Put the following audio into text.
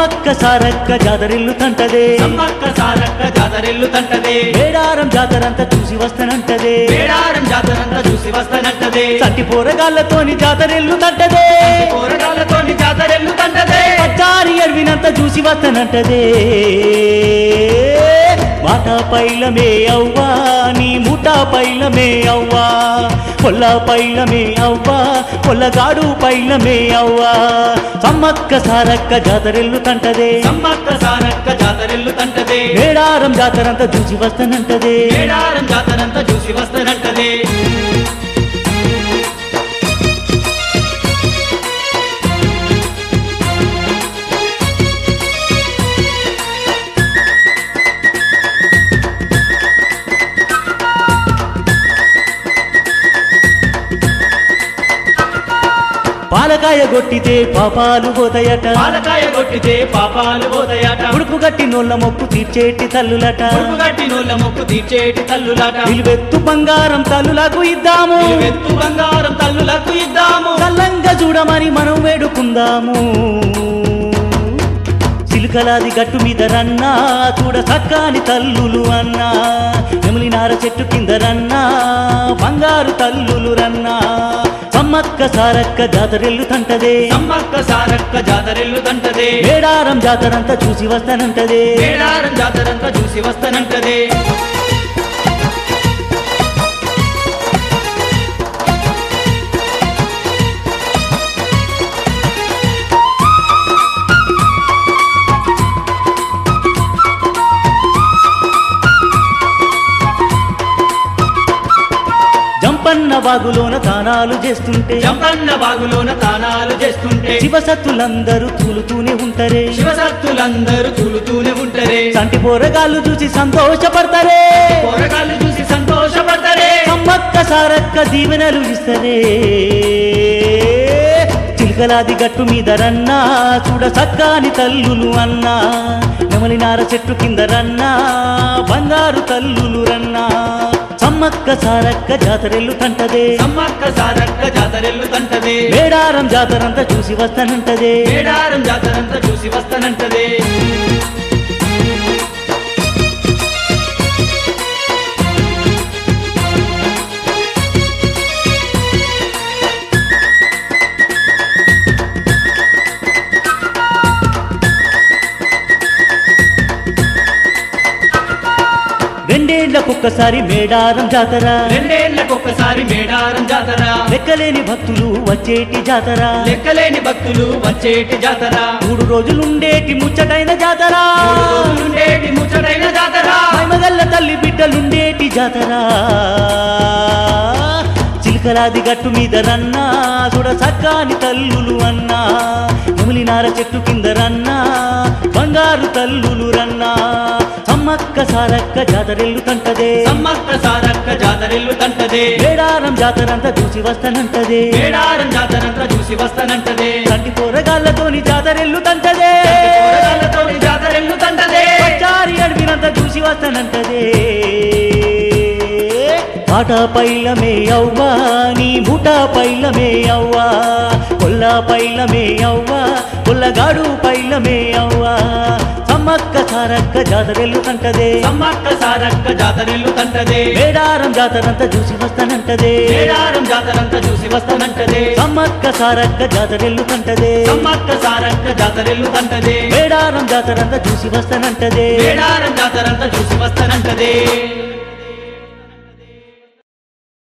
సమ్మక్క సారక్క జాతరిల్లు తంటదే సమ్మక్క సారక్క జాతరెల్లు తంటదే మేడారం జాతరంతా చూసి వస్తానంటదే మేడారం జాతరంతా చూసి వస్తానంటదే చట్టి పోరగాళ్ళతోని జాతరిల్లు తంటదే కూరగాళ్ళతోని జాతరెల్లు తంటదే పచ్చారి ఎర్వినంత చూసి వస్తానంటదే మాట పైలమే అవ్వా నీ ముఠ పైలమే అవ్వా పొల్ల పైలమే అవ్వా పొల్లగాడు పైలమే అవ్వా సమ్మక్క సారక్క జాతరెల్లు తంటదే సమ్మక్క సారక్క జాతరెల్లు తంటదే మేడారం జాతరంతా చూసి వస్తానంటదే మేడారం జాతరంతా చూసి వస్తానంటదే పాలకాయ కొట్టితే పాపాలు పోతాయట పాలకాయ కొట్టితే పాపాలు పోతాయట ఉడుపు గట్టి నోళ్ళ మొక్కు తీర్చేటి తల్లులట ఉడుపు గట్టి నోళ్ళ మొక్కు తీర్చేటి తల్లులాట నిలువెత్తు బంగారం తల్లులకు ఇద్దాము వెత్తు బంగారం తల్లులకు ఇద్దాము చల్లంగా చూడమని మనం వేడుకుందాము చిలుకలాది గట్టు మీద రన్నా చూడ చక్కాని తల్లులు అన్నా నెమలి నార చెట్టు కింద రన్నా బంగారు తల్లులు రన్నా సమ్మక్క సారక్క జాతరెల్లు తంటదే సమ్మక్క సారక్క జాతరెల్లు తంటదే మేడారం జాతరంతా చూసి వస్తానంటదే మేడారం జాతరంతా చూసి వస్తానంటదే జంపన్న బాగులోన తానాలు చేస్తుంటే జంపన్న బాగులోన తానాలు చేస్తుంటే శివసత్తులందరూ తూలుతూనే ఉంటారే శివసత్తులందరూ తూలుతూనే ఉంటారే సంటి పోరగాళ్ళు చూసి సంతోషపడతారే పోరగాళ్ళు చూసి సంతోషపడతారే సమ్మక్క సారక్క దీవెనలు ఇస్తరే చిలకలాది గట్టు మీద రన్నా చూడ సక్కాని తల్లులు అన్నా నెమలి నార చెట్టు కింద రన్నా బంగారు తల్లులు రన్నా సమ్మక్క సారక్క జాతరెల్లు కంటదే సమ్మక్క సారక్క జాతరెల్లు తంటదే మేడారం జాతరంతా చూసి వస్తానంటదే మేడారం జాతరంతా చూసి వస్తానంటదే రెండేళ్లకొక్కసారి మేడారం జాతర రెండేళ్లకొక్కసారి మేడారం జాతర లెక్కలేని భక్తులు వచ్చేటి జాతర లెక్కలేని భక్తులు వచ్చేటి జాతర మూడు రోజులుండేటి ముచ్చటైన జాతర మూడు రోజులుండేటి ముచ్చటైన జాతర మగల్ల తల్లి బిడ్డలుండేటి జాతర చిలకలాది గట్టు మీద రన్నా చూడ సక్కాని తల్లులు అన్నా నెమలి నార చెట్టు కింద రన్నా బంగారు తల్లులు రన్నా సమ్మక్క సారక్క జాతరెల్లు తంటదే సమ్మక్క సారక్క జాతరెల్లు తంటదే మేడారం జాతరంతా చూసి వస్తానంటదే మేడారం జాతరంతా చూసి వస్తానంటదే కంటి పోరగాళ్ళతోని జాతరెల్లు తంటదే పోరగాళ్ళతోని జాతరెల్లు తంటదే పచ్చారి అడవినంత చూసి వస్తానంటదే పాట పైలమే అవ్వా నీ బుట పైలమే అవ్వా కొల్ల పైలమే అవ్వా కొల్లగాడు పైలమే అవ్వా సమ్మక్క సారక్క జాతరెల్లు కంటదే సమ్మక్క సారక్క జాతరెల్లు తంటదే మేడారం జాతరంతా చూసి వస్తానంటదే మేడారం జాతరంతా చూసి వస్తానంటదే సమ్మక్క సారక్క జాతరెల్లు కంటదే సమ్మక్క సారక్క జాతరెల్లు తంటదే మేడారం జాతరంతా చూసి వస్తానంటదే మేడారం జాతరంతా చూసి వస్తానంటదే